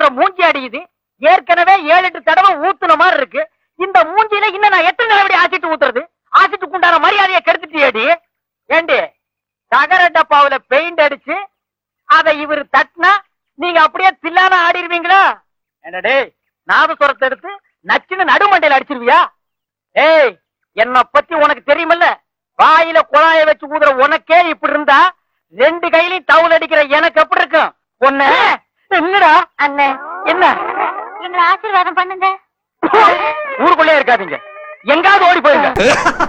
ஊத்துற மூஞ்சி அடியுது ஏற்கனவே ஏழு எட்டு தடவை ஊத்துன மாதிரி இருக்கு இந்த மூஞ்சில இன்னும் நான் எத்தனை தடவை ஆசிட்டு ஊத்துறது ஆசிட்டுக்கு உண்டான மரியாதையை கெடுத்துட்டியேடி ஏண்டி தகர டப்பாவுல பெயிண்ட் அடிச்சு அதை இவர் தட்டினா நீங்க அப்படியே தில்லான ஆடிடுவீங்களா என்னடே நாதஸ்வரத்தை எடுத்து நச்சுன்னு நடுமண்டையில அடிச்சிருவியா ஏய் என்ன பத்தி உனக்கு தெரியுமில்ல வாயில குழாய வச்சு ஊதுற உனக்கே இப்படி இருந்தா ரெண்டு கையிலயும் டவுல் அடிக்கிற எனக்கு எப்படி இருக்கும் பொண்ணு என்னடா அண்ணே என்ன எங்களை ஆசீர்வாதம் பண்ணுங்க ஊருக்குள்ளே இருக்காதீங்க எங்காவது ஓடி போயிருங்க